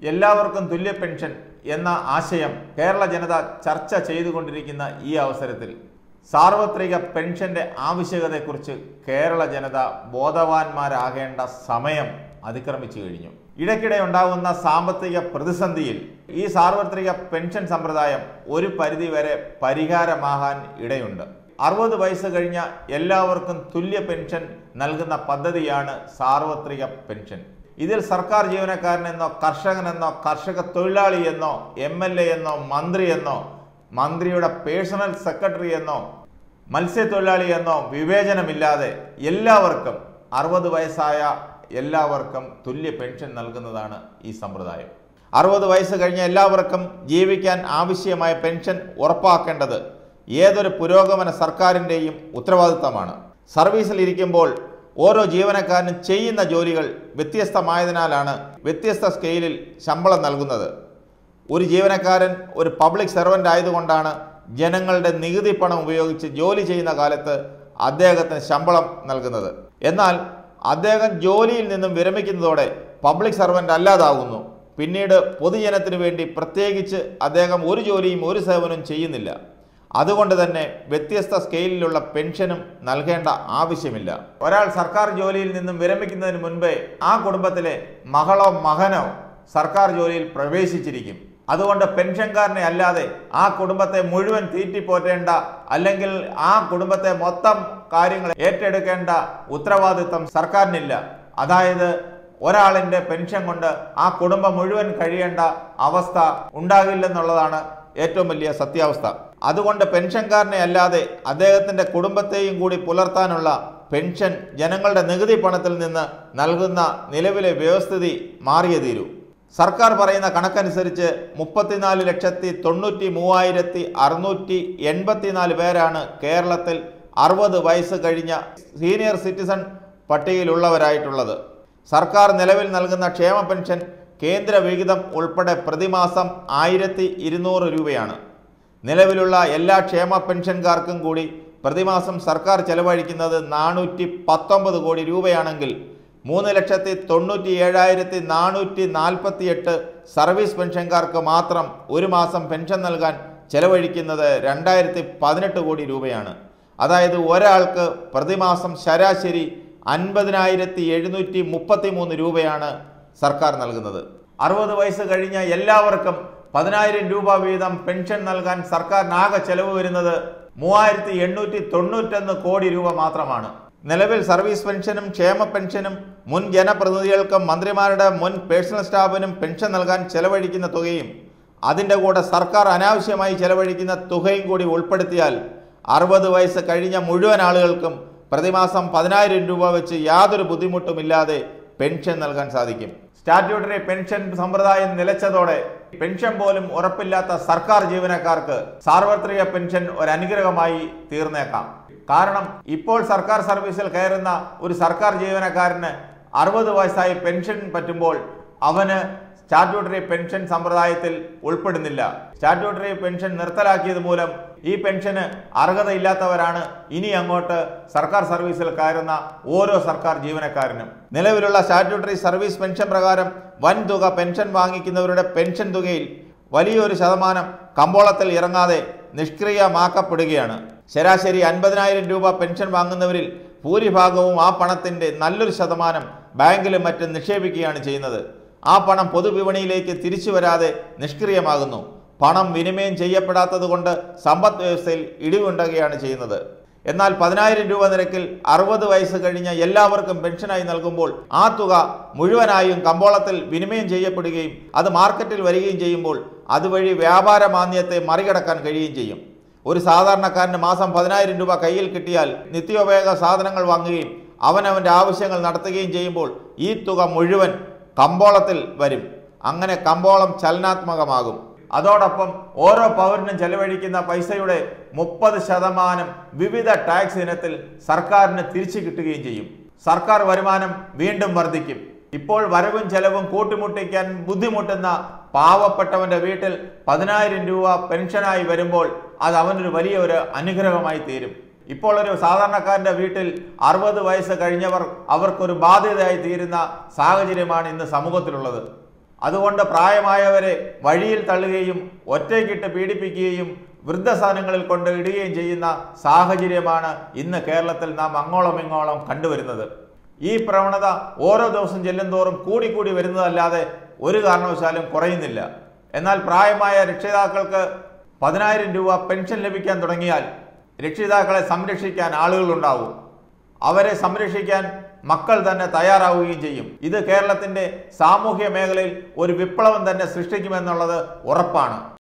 എല്ലാവർക്കും തുല്യ പെൻഷൻ എന്ന ആശയം കേരള ജനത ചർച്ച ചെയ്തുകൊണ്ടിരിക്കുന്ന ഈ അവസരത്തിൽ സാർവത്രിക പെൻഷന്റെ ആവശ്യകതയെക്കുറിച്ച് കേരള ജനത ബോധവാന്മാരാകേണ്ട സമയം അതിക്രമിച്ചു കഴിഞ്ഞു ഇടയ്ക്കിടെ ഉണ്ടാകുന്ന സാമ്പത്തിക പ്രതിസന്ധിയിൽ ഈ സാർവത്രിക പെൻഷൻ സമ്പ്രദായം ഒരു പരിധിവരെ പരിഹാരമാകാൻ ഇടയുണ്ട് അറുപത് വയസ്സ് കഴിഞ്ഞ എല്ലാവർക്കും തുല്യ പെൻഷൻ നൽകുന്ന പദ്ധതിയാണ് സാർവത്രിക പെൻഷൻ ഇതിൽ സർക്കാർ ജീവനക്കാരനെന്നോ കർഷകനെന്നോ കർഷക തൊഴിലാളി എന്നോ എം എൽ എ എന്നോ മന്ത്രി എന്നോ മന്ത്രിയുടെ പേഴ്സണൽ സെക്രട്ടറി എന്നോ മത്സ്യത്തൊഴിലാളി എന്നോ വിവേചനമില്ലാതെ എല്ലാവർക്കും അറുപത് വയസ്സായ എല്ലാവർക്കും തുല്യ പെൻഷൻ നൽകുന്നതാണ് ഈ സമ്പ്രദായം അറുപത് വയസ്സ് കഴിഞ്ഞ എല്ലാവർക്കും ജീവിക്കാൻ ആവശ്യമായ പെൻഷൻ ഉറപ്പാക്കേണ്ടത് ഏതൊരു പുരോഗമന സർക്കാരിൻ്റെയും ഉത്തരവാദിത്തമാണ് സർവീസിൽ ഇരിക്കുമ്പോൾ ഓരോ ജീവനക്കാരനും ചെയ്യുന്ന ജോലികൾ വ്യത്യസ്തമായതിനാലാണ് വ്യത്യസ്ത സ്കെയിലിൽ ശമ്പളം നൽകുന്നത് ഒരു ജീവനക്കാരൻ ഒരു പബ്ലിക് സെർവൻ്റ് ആയതുകൊണ്ടാണ് ജനങ്ങളുടെ നികുതി പണം ഉപയോഗിച്ച് ജോലി ചെയ്യുന്ന കാലത്ത് അദ്ദേഹത്തിന് ശമ്പളം നൽകുന്നത് എന്നാൽ അദ്ദേഹം ജോലിയിൽ നിന്നും വിരമിക്കുന്നതോടെ പബ്ലിക് സർവൻ്റ് അല്ലാതാകുന്നു പിന്നീട് പൊതുജനത്തിനു വേണ്ടി പ്രത്യേകിച്ച് അദ്ദേഹം ഒരു ജോലിയും ഒരു സേവനവും ചെയ്യുന്നില്ല അതുകൊണ്ട് തന്നെ വ്യത്യസ്ത സ്കെയിലിലുള്ള പെൻഷനും നൽകേണ്ട ആവശ്യമില്ല ഒരാൾ സർക്കാർ ജോലിയിൽ നിന്നും വിരമിക്കുന്നതിന് മുൻപേ ആ കുടുംബത്തിലെ മകളോ മകനോ സർക്കാർ ജോലിയിൽ പ്രവേശിച്ചിരിക്കും അതുകൊണ്ട് പെൻഷൻകാരനെ അല്ലാതെ ആ കുടുംബത്തെ മുഴുവൻ തീറ്റിപ്പോറ്റേണ്ട അല്ലെങ്കിൽ ആ കുടുംബത്തെ മൊത്തം കാര്യങ്ങൾ ഏറ്റെടുക്കേണ്ട ഉത്തരവാദിത്വം സർക്കാരിനില്ല അതായത് ഒരാളിൻ്റെ പെൻഷൻ കൊണ്ട് ആ കുടുംബം മുഴുവൻ കഴിയേണ്ട അവസ്ഥ ഉണ്ടാകില്ലെന്നുള്ളതാണ് ഏറ്റവും വലിയ സത്യാവസ്ഥ അതുകൊണ്ട് പെൻഷൻകാരനെ അല്ലാതെ അദ്ദേഹത്തിൻ്റെ കുടുംബത്തെയും കൂടി പുലർത്താനുള്ള പെൻഷൻ ജനങ്ങളുടെ നികുതി പണത്തിൽ നിന്ന് നൽകുന്ന നിലവിലെ വ്യവസ്ഥിതി മാറിയേ തീരൂ സർക്കാർ പറയുന്ന കണക്കനുസരിച്ച് മുപ്പത്തിനാല് ലക്ഷത്തി തൊണ്ണൂറ്റി മൂവായിരത്തി അറുന്നൂറ്റി എൺപത്തിനാല് പേരാണ് കേരളത്തിൽ അറുപത് വയസ്സ് കഴിഞ്ഞ സീനിയർ സിറ്റിസൺ പട്ടികയിലുള്ളവരായിട്ടുള്ളത് സർക്കാർ നിലവിൽ നൽകുന്ന ക്ഷേമ പെൻഷൻ കേന്ദ്ര വിഹിതം ഉൾപ്പെടെ പ്രതിമാസം ആയിരത്തി ഇരുന്നൂറ് രൂപയാണ് നിലവിലുള്ള എല്ലാ ക്ഷേമ പെൻഷൻകാർക്കും കൂടി പ്രതിമാസം സർക്കാർ ചെലവഴിക്കുന്നത് നാനൂറ്റി പത്തൊമ്പത് കോടി രൂപയാണെങ്കിൽ മൂന്ന് ലക്ഷത്തി തൊണ്ണൂറ്റി ഏഴായിരത്തി നാനൂറ്റി നാൽപ്പത്തി എട്ട് സർവീസ് പെൻഷൻകാർക്ക് മാത്രം ഒരു മാസം പെൻഷൻ നൽകാൻ ചെലവഴിക്കുന്നത് രണ്ടായിരത്തി പതിനെട്ട് കോടി രൂപയാണ് അതായത് ഒരാൾക്ക് പ്രതിമാസം ശരാശരി അൻപതിനായിരത്തി എഴുന്നൂറ്റി മുപ്പത്തി മൂന്ന് രൂപയാണ് സർക്കാർ നൽകുന്നത് അറുപത് വയസ്സ് കഴിഞ്ഞ എല്ലാവർക്കും പതിനായിരം രൂപ വീതം പെൻഷൻ നൽകാൻ സർക്കാരിനാകെ ചെലവ് വരുന്നത് മൂവായിരത്തി എണ്ണൂറ്റി തൊണ്ണൂറ്റൊന്ന് കോടി രൂപ മാത്രമാണ് നിലവിൽ സർവീസ് പെൻഷനും ക്ഷേമ പെൻഷനും മുൻ ജനപ്രതിനിധികൾക്കും മന്ത്രിമാരുടെ മുൻ പേഴ്സണൽ സ്റ്റാഫിനും പെൻഷൻ നൽകാൻ ചെലവഴിക്കുന്ന തുകയും അതിൻ്റെ കൂടെ സർക്കാർ അനാവശ്യമായി ചെലവഴിക്കുന്ന തുകയും കൂടി ഉൾപ്പെടുത്തിയാൽ അറുപത് വയസ്സ് കഴിഞ്ഞ മുഴുവൻ ആളുകൾക്കും പ്രതിമാസം പതിനായിരം രൂപ വെച്ച് യാതൊരു ബുദ്ധിമുട്ടുമില്ലാതെ പെൻഷൻ നൽകാൻ സാധിക്കും സ്റ്റാറ്റ്യൂട്ടറി പെൻഷൻ സമ്പ്രദായം നിലച്ചതോടെ പെൻഷൻ പോലും ഉറപ്പില്ലാത്ത സർക്കാർ ജീവനക്കാർക്ക് സാർവത്രിക പെൻഷൻ ഒരു അനുഗ്രഹമായി തീർന്നേക്കാം കാരണം ഇപ്പോൾ സർക്കാർ സർവീസിൽ കയറുന്ന ഒരു സർക്കാർ ജീവനക്കാരന് അറുപത് വയസ്സായി പെൻഷൻ പറ്റുമ്പോൾ അവന് സ്റ്റാറ്റ്യൂട്ടറി പെൻഷൻ സമ്പ്രദായത്തിൽ ഉൾപ്പെടുന്നില്ല സ്റ്റാറ്റ്യൂട്ടറി പെൻഷൻ നിർത്തലാക്കിയത് മൂലം ഈ പെൻഷന് അർഹതയില്ലാത്തവരാണ് ഇനി അങ്ങോട്ട് സർക്കാർ സർവീസിൽ കയറുന്ന ഓരോ സർക്കാർ ജീവനക്കാരനും നിലവിലുള്ള സ്റ്റാറ്റ്യൂട്ടറി സർവീസ് പെൻഷൻ പ്രകാരം വൻ തുക പെൻഷൻ വാങ്ങിക്കുന്നവരുടെ പെൻഷൻ തുകയിൽ വലിയൊരു ശതമാനം കമ്പോളത്തിൽ ഇറങ്ങാതെ നിഷ്ക്രിയമാക്കപ്പെടുകയാണ് ശരാശരി അൻപതിനായിരം രൂപ പെൻഷൻ വാങ്ങുന്നവരിൽ ഭൂരിഭാഗവും ആ പണത്തിൻ്റെ നല്ലൊരു ശതമാനം ബാങ്കിലും മറ്റും നിക്ഷേപിക്കുകയാണ് ചെയ്യുന്നത് ആ പണം പൊതുവിപണിയിലേക്ക് തിരിച്ചു വരാതെ നിഷ്ക്രിയമാകുന്നു പണം വിനിമയം ചെയ്യപ്പെടാത്തത് കൊണ്ട് സമ്പദ് വ്യവസ്ഥയിൽ ഇടിവുണ്ടാകുകയാണ് ചെയ്യുന്നത് എന്നാൽ പതിനായിരം രൂപ നിരക്കിൽ അറുപത് വയസ്സ് കഴിഞ്ഞ എല്ലാവർക്കും പെൻഷനായി നൽകുമ്പോൾ ആ തുക മുഴുവനായും കമ്പോളത്തിൽ വിനിമയം ചെയ്യപ്പെടുകയും അത് മാർക്കറ്റിൽ വരികയും ചെയ്യുമ്പോൾ അതുവഴി വ്യാപാര മാന്യത്തെ മറികടക്കാൻ കഴിയുകയും ചെയ്യും ഒരു സാധാരണക്കാരന് മാസം പതിനായിരം രൂപ കയ്യിൽ കിട്ടിയാൽ നിത്യോപയോഗ സാധനങ്ങൾ വാങ്ങുകയും അവനവൻ്റെ ആവശ്യങ്ങൾ നടത്തുകയും ചെയ്യുമ്പോൾ ഈ തുക മുഴുവൻ കമ്പോളത്തിൽ വരും അങ്ങനെ കമ്പോളം ചലനാത്മകമാകും അതോടൊപ്പം ഓരോ പൗരനും ചെലവഴിക്കുന്ന പൈസയുടെ മുപ്പത് ശതമാനം വിവിധ ടാക്സ് ഇനത്തിൽ സർക്കാരിന് തിരിച്ചു കിട്ടുകയും ചെയ്യും സർക്കാർ വരുമാനം വീണ്ടും വർദ്ധിക്കും ഇപ്പോൾ വരവും ചെലവും കൂട്ടിമുട്ടിക്കാൻ ബുദ്ധിമുട്ടുന്ന പാവപ്പെട്ടവന്റെ വീട്ടിൽ പതിനായിരം രൂപ പെൻഷനായി വരുമ്പോൾ അത് അവനൊരു വലിയ ഒരു അനുഗ്രഹമായി തീരും ഇപ്പോൾ ഒരു സാധാരണക്കാരന്റെ വീട്ടിൽ അറുപത് വയസ്സ് കഴിഞ്ഞവർ അവർക്കൊരു ബാധ്യതയായി തീരുന്ന സാഹചര്യമാണ് ഇന്ന് സമൂഹത്തിലുള്ളത് അതുകൊണ്ട് പ്രായമായവരെ വഴിയിൽ തള്ളുകയും ഒറ്റയ്ക്കിട്ട് പീഡിപ്പിക്കുകയും വൃദ്ധസാധനങ്ങളിൽ കൊണ്ട് ഇടുകയും ചെയ്യുന്ന സാഹചര്യമാണ് ഇന്ന് കേരളത്തിൽ നാം അങ്ങോളം ഇങ്ങോളം കണ്ടുവരുന്നത് ഈ പ്രവണത ഓരോ ദിവസം ചെല്ലുന്തോറും കൂടിക്കൂടി വരുന്നതല്ലാതെ ഒരു കാരണവശാലും കുറയുന്നില്ല എന്നാൽ പ്രായമായ രക്ഷിതാക്കൾക്ക് പതിനായിരം രൂപ പെൻഷൻ ലഭിക്കാൻ തുടങ്ങിയാൽ രക്ഷിതാക്കളെ സംരക്ഷിക്കാൻ ആളുകളുണ്ടാവും അവരെ സംരക്ഷിക്കാൻ മക്കൾ തന്നെ തയ്യാറാവുകയും ചെയ്യും ഇത് കേരളത്തിന്റെ സാമൂഹ്യ മേഖലയിൽ ഒരു വിപ്ലവം തന്നെ സൃഷ്ടിക്കുമെന്നുള്ളത് ഉറപ്പാണ്